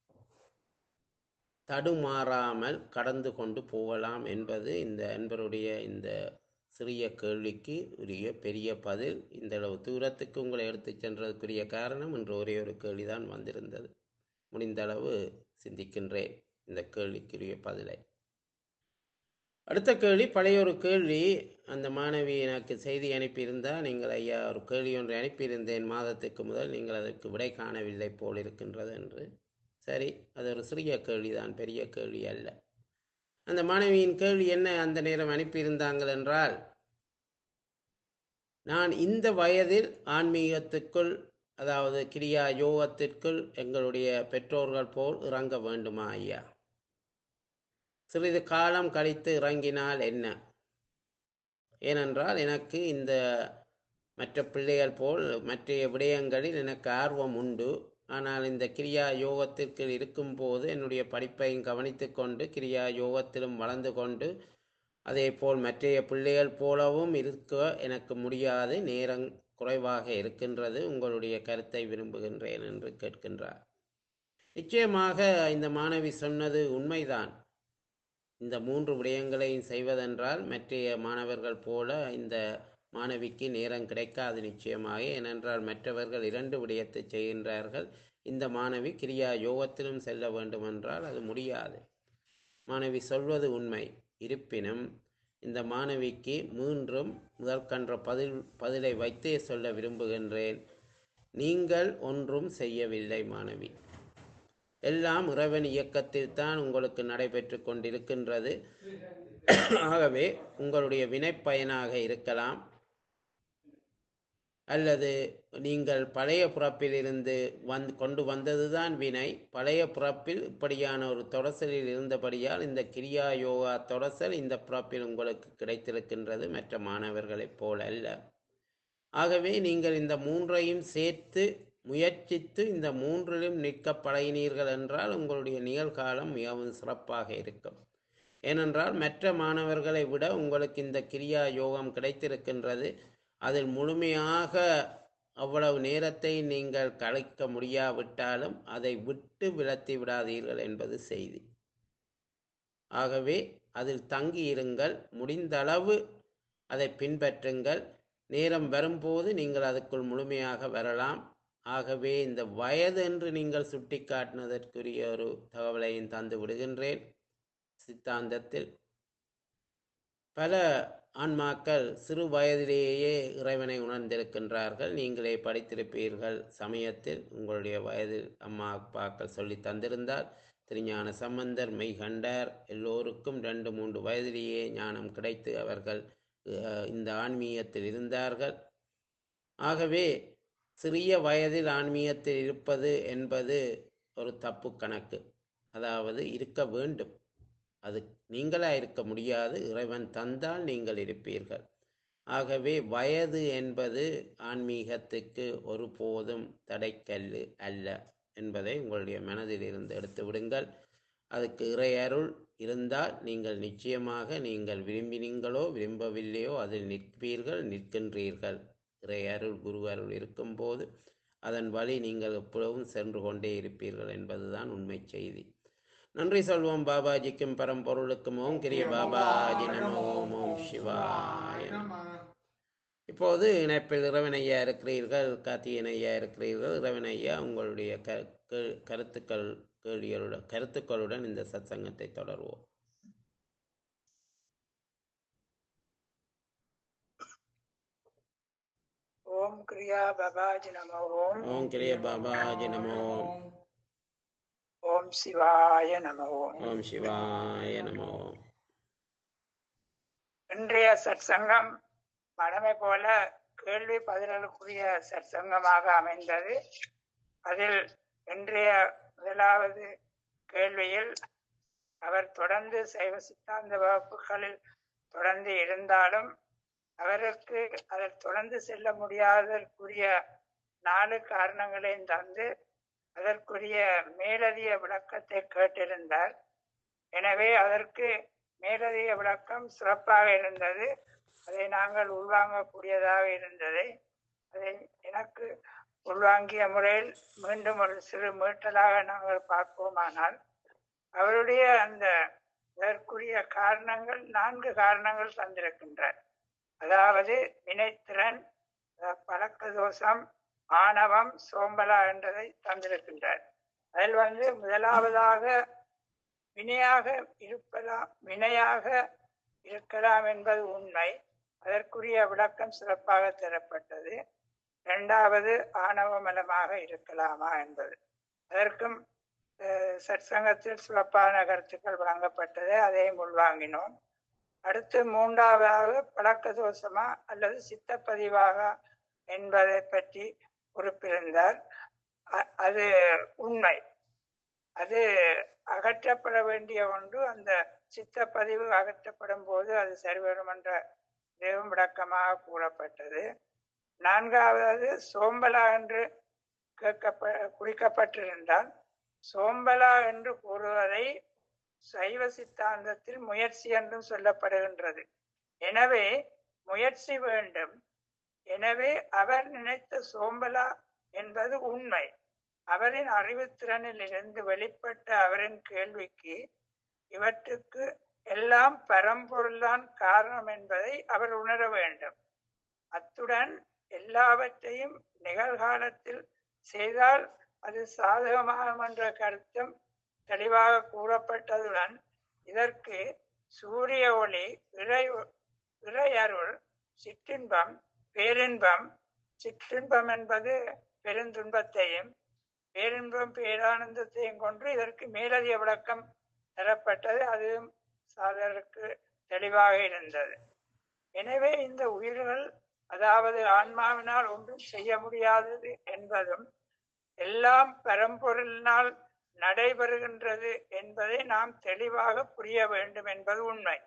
தடுமாறாமல் கடந்து கொண்டு போகலாம் என்பது இந்த அன்பருடைய இந்த சிறிய கேள்விக்கு உரிய பெரிய பதில் இந்த அளவு தூரத்துக்கு உங்களை எடுத்துச் சென்றதுக்குரிய காரணம் இன்று ஒரே ஒரு கேள்விதான் வந்திருந்தது முடிந்த அளவு சிந்திக்கின்றேன் இந்த கேள்விக்குரிய பதிலை அடுத்த கேள்வி பழைய ஒரு கேள்வி அந்த மாணவி எனக்கு செய்தி அனுப்பியிருந்தால் நீங்கள் ஐயா ஒரு கேள்வி ஒன்றை அனுப்பியிருந்தேன் மாதத்துக்கு முதல் நீங்கள் அதற்கு விடை காணவில்லை போல் இருக்கின்றது என்று சரி அது ஒரு சிறிய கேள்விதான் பெரிய கேள்வி அல்ல அந்த மாணவியின் கேள்வி என்ன அந்த நேரம் அனுப்பியிருந்தாங்கள் என்றால் நான் இந்த வயதில் ஆன்மீகத்துக்குள் அதாவது கிரியா யோகத்திற்குள் எங்களுடைய பெற்றோர்கள் போல் இறங்க வேண்டுமா ஐயா சிறிது காலம் கழித்து இறங்கினால் என்ன ஏனென்றால் எனக்கு இந்த மற்ற பிள்ளைகள் போல் மற்ற விடயங்களில் எனக்கு ஆர்வம் உண்டு ஆனால் இந்த கிரியா யோகத்திற்கு இருக்கும்போது என்னுடைய படிப்பையும் கவனித்து கொண்டு கிரியா யோகத்திலும் வளர்ந்து கொண்டு அதே போல் மற்றைய பிள்ளைகள் போலவும் இருக்க எனக்கு முடியாது நேரம் குறைவாக இருக்கின்றது உங்களுடைய கருத்தை விரும்புகின்றேன் என்று கேட்கின்றார் நிச்சயமாக இந்த மாணவி சொன்னது உண்மைதான் இந்த மூன்று விடயங்களையும் செய்வதென்றால் மற்றைய மாணவர்கள் போல இந்த மாணவிக்கு நேரம் கிடைக்காது நிச்சயமாக ஏனென்றால் மற்றவர்கள் இரண்டு விடயத்தை செய்கின்றார்கள் இந்த மாணவி கிரியா யோகத்திலும் செல்ல வேண்டுமென்றால் அது முடியாது மாணவி சொல்வது உண்மை இருப்பினும் இந்த மாணவிக்கு மீண்டும் முதற்கன்ற பதில் பதிலை வைத்தே சொல்ல விரும்புகின்றேன் நீங்கள் ஒன்றும் செய்யவில்லை மாணவி எல்லாம் இறைவன் இயக்கத்தில் தான் உங்களுக்கு நடைபெற்று கொண்டிருக்கின்றது ஆகவே உங்களுடைய வினைப்பயனாக இருக்கலாம் அல்லது நீங்கள் பழைய பிறப்பிலிருந்து வந் கொண்டு வந்ததுதான் வினை பழைய பிறப்பில் இப்படியான ஒரு தொடசலில் இருந்தபடியால் இந்த கிரியா யோகா தொடசல் இந்த பிறப்பில் உங்களுக்கு கிடைத்திருக்கின்றது மற்ற மாணவர்களைப் போல அல்ல ஆகவே நீங்கள் இந்த மூன்றையும் சேர்த்து முயற்சித்து இந்த மூன்றிலும் நிற்க பழகினீர்கள் என்றால் உங்களுடைய நிகழ்காலம் மிகவும் சிறப்பாக இருக்கும் ஏனென்றால் மற்ற மாணவர்களை விட உங்களுக்கு இந்த கிரியா யோகம் கிடைத்திருக்கின்றது அதில் முழுமையாக அவ்வளவு நேரத்தை நீங்கள் கழிக்க முடியாவிட்டாலும் அதை விட்டு விலத்தி விடாதீர்கள் என்பது செய்தி ஆகவே அதில் தங்கி இருங்கள் முடிந்தளவு அதை பின்பற்றுங்கள் நேரம் வரும்போது நீங்கள் அதுக்குள் முழுமையாக வரலாம் ஆகவே இந்த வயது என்று நீங்கள் சுட்டிக்காட்டினதற்குரிய ஒரு தகவலையும் தந்து விடுகின்றேன் சித்தாந்தத்தில் பல ஆன்மாக்கள் சிறு வயதிலேயே இறைவனை உணர்ந்திருக்கின்றார்கள் நீங்களே படித்திருப்பீர்கள் சமயத்தில் உங்களுடைய வயதில் அம்மா அப்பாக்கள் சொல்லி தந்திருந்தால் திருஞான சம்பந்தர் மெய்கண்டார் எல்லோருக்கும் ரெண்டு மூன்று வயதிலேயே ஞானம் கிடைத்து அவர்கள் அஹ், இந்த ஆன்மீகத்தில் இருந்தார்கள் ஆகவே சிறிய வயதில் ஆன்மீகத்தில் இருப்பது என்பது ஒரு தப்பு கணக்கு அதாவது இருக்க வேண்டும் அது நீங்களா இருக்க முடியாது இறைவன் தந்தால் நீங்கள் இருப்பீர்கள் ஆகவே வயது என்பது ஆன்மீகத்துக்கு ஒருபோதும் தடைக்கல்லு அல்ல என்பதை உங்களுடைய மனதில் இருந்து எடுத்து விடுங்கள் அதுக்கு இறை அருள் இருந்தால் நீங்கள் நிச்சயமாக நீங்கள் விரும்பினீங்களோ விரும்பவில்லையோ அதில் நிற்பீர்கள் நிற்கின்றீர்கள் இறை அருள் குரு அருள் இருக்கும்போது அதன் வழி நீங்கள் எப்பொழுதும் சென்று கொண்டே இருப்பீர்கள் என்பதுதான் உண்மை செய்தி நன்றி சொல்வோம் பாபாஜிக்கும் பரம்பொருளுக்கும் ஓம் கிரிய பாபாஜி நம ஓம் ஓம் சிவாய நம. இப்போது இணைப்பில் இறைவனையா இருக்கிறீர்கள் கார்த்திகேயன் ஐயா இருக்கிறீர்கள் இறைவனையா உங்களுடைய க கே- கருத்துக்கள் கேள்விகளுடன் கருத்துக்களுடன் இந்த சத்சங்கத்தை தொடர்வோம் ஓம் கிரியா பபாஜி நம ஓம் ஓம் கிரிய பாபாஜி நம ஓம் ஓம் சிவாய நம ஓம் ஓம் சிவாய நம ஓம் இன்றைய சற்சங்கம் மடமை போல கேள்வி பதில்களுக்குரிய சற்சங்கமாக அமைந்தது அதில் இன்றைய முதலாவது கேள்வியில் அவர் தொடர்ந்து சைவ சித்தாந்த வகுப்புகளில் தொடர்ந்து இருந்தாலும் அவருக்கு அதில் தொடர்ந்து செல்ல முடியாததற்குரிய நாலு கரணங்களையும் தந்து அதற்குரிய மேலதிக விளக்கத்தை கேட்டிருந்தார் எனவே அதற்கு மேலதிக விளக்கம் சிறப்பாக இருந்தது அதை நாங்கள் உள்வாங்கக்கூடியதாக இருந்ததை அதை எனக்கு உள்வாங்கிய முறையில் மீண்டும் ஒரு சிறு மீட்டலாக நாங்கள் பார்ப்போமானால் அவருடைய அந்த இதற்குரிய காரணங்கள் நான்கு காரணங்கள் தந்திருக்கின்றார் அதாவது வினைத்திறன் அஹ் பழக்க தோஷம் ஆணவம் சோம்பலா என்றதை தந்திருக்கின்றார் அதில் வந்து முதலாவதாக வினையாக இருப்பதாம் வினையாக இருக்கலாம் என்பது உண்மை அதற்குரிய விளக்கம் சிறப்பாக தரப்பட்டது இரண்டாவது ஆணவமலமாக இருக்கலாமா என்பது அதற்கும் அஹ், சற்சங்கத்தில் சிறப்பான கருத்துக்கள் வழங்கப்பட்டது அதையும் உள்வாங்கினோம் அடுத்து மூன்றாவதாக பழக்க தோஷமா அல்லது சித்தப்பதிவாக என்பதை பற்றி குறிப்பிருந்தார் அ- அது உண்மை அது அகற்றப்பட வேண்டிய ஒன்று அந்த சித்தப்பதிவு அகற்றப்படும் போது அது சரிவரும் என்ற இதுவும் விளக்கமாக கூறப்பட்டது நான்காவது சோம்பலா என்று கேட்கப்ப குறிக்கப்பட்டிருந்தால் சோம்பலா என்று கூறுவதை சைவ சித்தாந்தத்தில் முயற்சி என்றும் சொல்லப்படுகின்றது எனவே முயற்சி வேண்டும் எனவே அவர் நினைத்த சோம்பலா என்பது உண்மை அவரின் அறிவுத்திறனில் இருந்து வெளிப்பட்ட அவரின் கேள்விக்கு இவற்றுக்கு எல்லாம் பரம்பொருள்தான் காரணம் என்பதை அவர் உணர வேண்டும் அத்துடன் எல்லாவற்றையும் நிகழ்காலத்தில் செய்தால் அது சாதகமாகும் என்ற கருத்தும் தெளிவாக கூறப்பட்டதுடன் இதற்கு சூரிய ஒளி இறை இறையருள் சிற்றின்பம் பேரின்பம் சிற்றின்பம் என்பது பெருந்துன்பத்தையும் பேரின்பம் பேரானந்தத்தையும் கொண்டு இதற்கு மேலதிக விளக்கம் தரப்பட்டது அதுவும் சாதருக்கு தெளிவாக இருந்தது எனவே இந்த உயிர்கள் அதாவது ஆன்மாவினால் ஒன்றும் செய்ய முடியாதது என்பதும் எல்லாம் பரம்பொருளினால் நடைபெறுகின்றது என்பதை நாம் தெளிவாக புரிய வேண்டும் என்பது உண்மை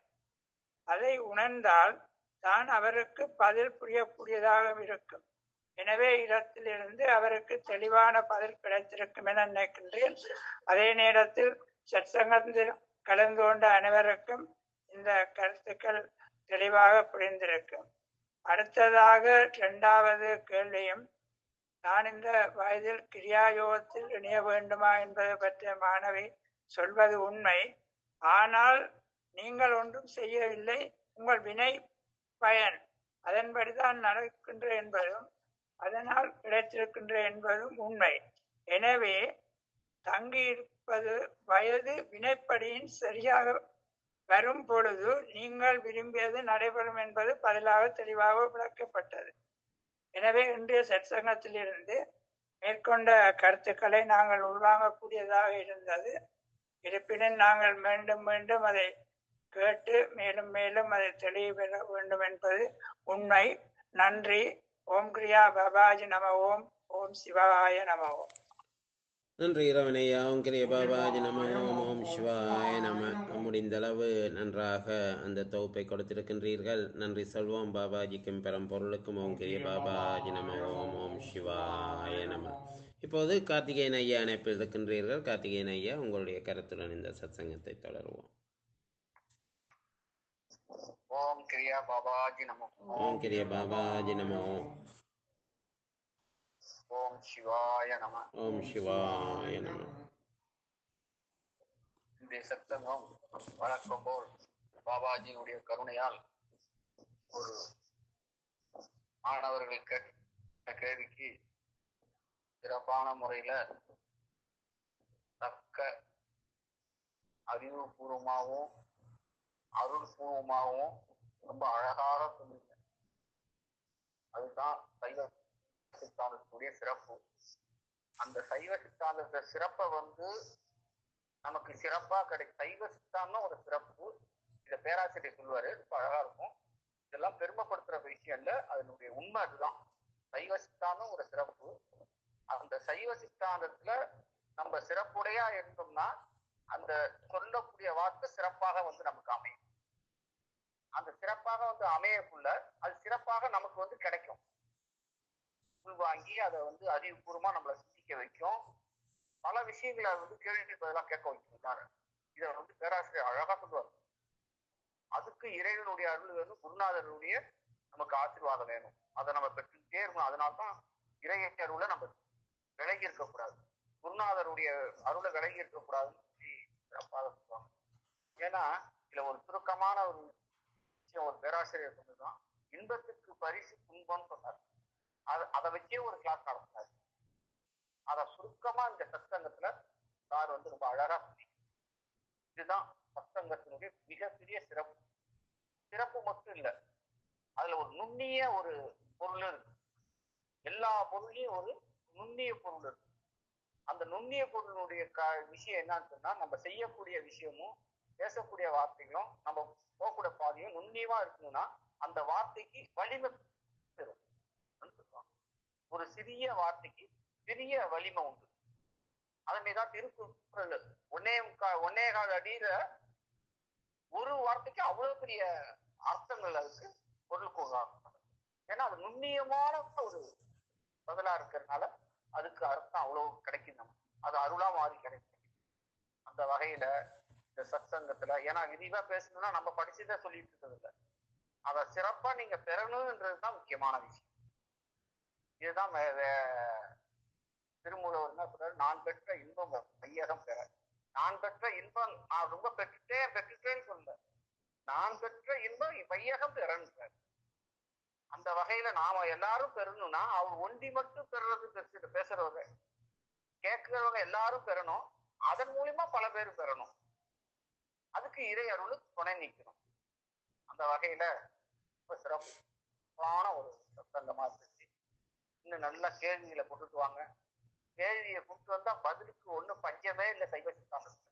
அதை உணர்ந்தால் தான் அவருக்கு பதில் புரியக்கூடியதாக இருக்கும் எனவே இடத்திலிருந்து அவருக்கு தெளிவான பதில் கிடைத்திருக்கும் என நினைக்கின்றேன் அதே நேரத்தில் சற்சங்கத்தில் கலந்து கொண்ட அனைவருக்கும் இந்த கருத்துக்கள் தெளிவாக புரிந்திருக்கும் அடுத்ததாக இரண்டாவது கேள்வியும் நான் இந்த வயதில் கிரியாயோகத்தில் இணைய வேண்டுமா என்பது பற்றிய மாணவி சொல்வது உண்மை ஆனால் நீங்கள் ஒன்றும் செய்யவில்லை உங்கள் வினை பயன் அதன்படிதான் நடக்கின்ற என்பதும் அதனால் கிடைத்திருக்கின்ற என்பதும் உண்மை எனவே தங்கி இருப்பது வயது வினைப்படியின் சரியாக வரும் பொழுது நீங்கள் விரும்பியது நடைபெறும் என்பது பதிலாக தெளிவாக விளக்கப்பட்டது எனவே இன்றைய சற்சங்கத்திலிருந்து மேற்கொண்ட கருத்துக்களை நாங்கள் உள்வாங்கக்கூடியதாக இருந்தது இருப்பினும் நாங்கள் மீண்டும் மீண்டும் அதை கேட்டு மேலும் மேலும் அதை தெளிவு பெற வேண்டும் என்பது உண்மை நன்றி ஓம் கிரியா பாபாஜி நம ஓம் ஓம் சிவாய நம ஓம் நன்றி இரவனையா ஓம் கிரிய பாபாஜி நம ஓம் ஓம் சிவாய நம முடிந்தளவு நன்றாக அந்த தொகுப்பை கொடுத்திருக்கின்றீர்கள் நன்றி சொல்வோம் பாபாஜிக்கும் பெரும் பொருளுக்கும் ஓம் கிரிய பாபாஜி நம ஓம் ஓம் சிவாய நம இப்போது கார்த்திகேயன் ஐயா இணைப்பில் இருக்கின்றீர்கள் கார்த்திகேயன் ஐயா உங்களுடைய கருத்துடன் இந்த சத்சங்கத்தை தொடருவோம் ஓம் கிரியா பாபாஜி நம ஓம் கிரிய பாபாஜி நம ஓம் ஓம் சிவாய நம ஓம் சிவாய நம இன்றைய சத்தங்கம் வழக்கம் போல் பாபாஜியினுடைய கருணையால் ஒரு மாணவர்கள் கேட்ட கேள்விக்கு சிறப்பான முறையில தக்க அறிவுபூர்வமாகவும் அருள்பூர்வமாகவும் ரொம்ப அழகாக சொன்னீங்க அதுதான் சைவ சித்தாந்தத்துடைய சிறப்பு அந்த சைவ சித்தாந்தத்த சிறப்பை வந்து நமக்கு சிறப்பா கிடை சைவ சித்தாந்தம் ஒரு சிறப்பு இத பேராசிரியர் சொல்லுவாரு ரொம்ப அழகா இருக்கும் இதெல்லாம் பெருமைப்படுத்துற விஷயம் இல்ல அதனுடைய உண்மை அதுதான் சைவ சித்தாந்தம் ஒரு சிறப்பு அந்த சைவ சித்தாந்தத்துல நம்ம சிறப்புடையா இருந்தோம்னா அந்த சொல்லக்கூடிய வாக்கு சிறப்பாக வந்து நமக்கு அமையும் அந்த சிறப்பாக வந்து அமையக்குள்ள அது சிறப்பாக நமக்கு வந்து கிடைக்கும் உள்வாங்கி அதை வந்து அறிவுபூர்வமா நம்மளை சிந்திக்க வைக்கும் பல விஷயங்களை வந்து கேள்வி பதிலாக கேட்க வைக்கும் தானே இதை வந்து பேராசிரியர் அழகா சொல்லுவார் அதுக்கு இறைவனுடைய அருள் வேணும் குருநாதருடைய நமக்கு ஆசீர்வாதம் வேணும் அதை நம்ம பெற்றுக்கிட்டே இருக்கணும் அதனால்தான் இறை அருளை நம்ம விலகி இருக்கக்கூடாது குருநாதருடைய அருளை விலகி இருக்கக்கூடாதுன்னு சொல்லி சிறப்பாக சொல்லுவாங்க ஏன்னா இதுல ஒரு சுருக்கமான ஒரு விஷயம் ஒரு பேராசிரியர் சொன்னதுதான் இன்பத்துக்கு பரிசு துன்பம்னு சொன்னார் அது அதை வச்சே ஒரு கிளாஸ் நடத்தினார் அத சுருக்கமா இந்த சத்சங்கத்துல சார் வந்து ரொம்ப அழகா சொல்லி இதுதான் சத்சங்கத்தினுடைய மிகப்பெரிய சிறப்பு சிறப்பு மட்டும் இல்ல அதுல ஒரு நுண்ணிய ஒரு பொருள் இருக்கு எல்லா பொருளையும் ஒரு நுண்ணிய பொருள் இருக்கு அந்த நுண்ணிய பொருளுடைய க விஷயம் என்னன்னு சொன்னா நம்ம செய்யக்கூடிய விஷயமும் பேசக்கூடிய வார்த்தைகளும் நம்ம போகக்கூடிய பாதையும் நுண்ணியமா இருக்கணும்னா அந்த வார்த்தைக்கு வலிமை பெறும் ஒரு சிறிய வார்த்தைக்கு பெரிய வலிமை உண்டு அதனைதான் திருக்குறள் ஒன்னே முக்கா ஒன்னே கால் அடியில ஒரு வார்த்தைக்கு அவ்வளவு பெரிய அர்த்தங்கள் அதுக்கு பொருளுக்கு உருவாகும் ஏன்னா அது நுண்ணியமான ஒரு பதிலா இருக்கிறதுனால அதுக்கு அர்த்தம் அவ்வளவு கிடைக்கும் நமக்கு அது அருளா மாறி கிடைக்கும் அந்த வகையில இந்த சத்சங்கத்துல ஏன்னா விரிவா பேசணும்னா நம்ம படிச்சுதான் சொல்லிட்டு இருக்கிறது இல்ல அதை சிறப்பா நீங்க பெறணும்ன்றதுதான் முக்கியமான விஷயம் இதுதான் வே- வே- திருமூலவர் என்ன சொல்றாரு நான் பெற்ற இன்பம் மையகம் பெற நான் பெற்ற இன்பம் நான் ரொம்ப பெற்றுட்டேன் பெற்றுட்டேன்னு சொல்ல நான் பெற்ற இன்பம் வையகம் பெறன்றார் அந்த வகையில நாம எல்லாரும் பெறணும்னா அவர் ஒண்டி மட்டும் பெறுறது பெருசு பேசுறவங்க கேட்கிறவங்க எல்லாரும் பெறணும் அதன் மூலியமா பல பேர் பெறணும் அதுக்கு இறை அருள் துணை நிற்கணும் அந்த வகையில ரொம்ப சிறப்பான ஒரு சத்தங்கமா இருந்துச்சு இன்னும் நல்ல கேள்விகளை கொண்டுட்டு வாங்க கேள்வியை கொண்டு வந்தா பதிலுக்கு ஒண்ணு பஞ்சமே இல்லை சைவ சித்தாந்தத்துல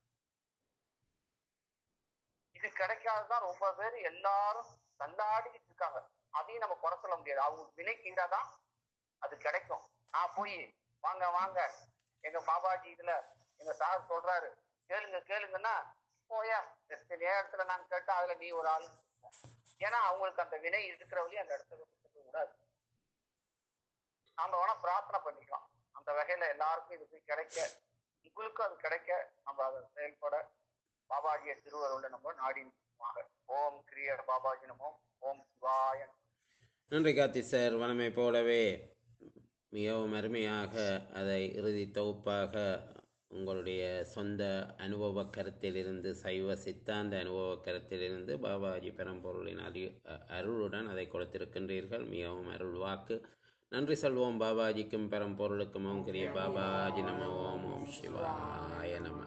இது கிடைக்காததான் ரொம்ப பேர் எல்லாரும் தள்ளாடிக்கிட்டு இருக்காங்க அதையும் நம்ம குறை சொல்ல முடியாது அவங்க வினைக்கு ஈடாதான் அது கிடைக்கும் நான் போய் வாங்க வாங்க எங்க பாபாஜி இதுல எங்க சார் சொல்றாரு கேளுங்க கேளுங்கன்னா போயா எத்தனை நேரத்துல நான் கேட்டா அதுல நீ ஒரு ஆள் ஏன்னா அவங்களுக்கு அந்த வினை இருக்கிற வழி அந்த இடத்துல இருக்க கூடாது நாம வேணா பிரார்த்தனை பண்ணிக்கலாம் அந்த வகையில எல்லாருக்கும் இது போய் கிடைக்க உங்களுக்கும் அது கிடைக்க நம்ம அதை செயல்பட பாபாஜிய திருவருள நம்ம நாடி நிற்குமாக ஓம் கிரிய பாபாஜி நமோ ஓம் சிவாய நமோ. நன்றி கார்த்தி சார் வனமை போலவே மிகவும் அருமையாக அதை இறுதி தொகுப்பாக உங்களுடைய சொந்த அனுபவ கருத்திலிருந்து சைவ சித்தாந்த அனுபவ கருத்திலிருந்து பாபாஜி பெரம்பொருளின் அறி அ- அருளுடன் அதை கொடுத்திருக்கின்றீர்கள் மிகவும் அருள் வாக்கு நன்றி சொல்வோம் பாபாஜிக்கும் பெரம்பொருளுக்கும் ஓம் கிரிய பாபாஜி நம ஓம் ஓம் சிவாய நம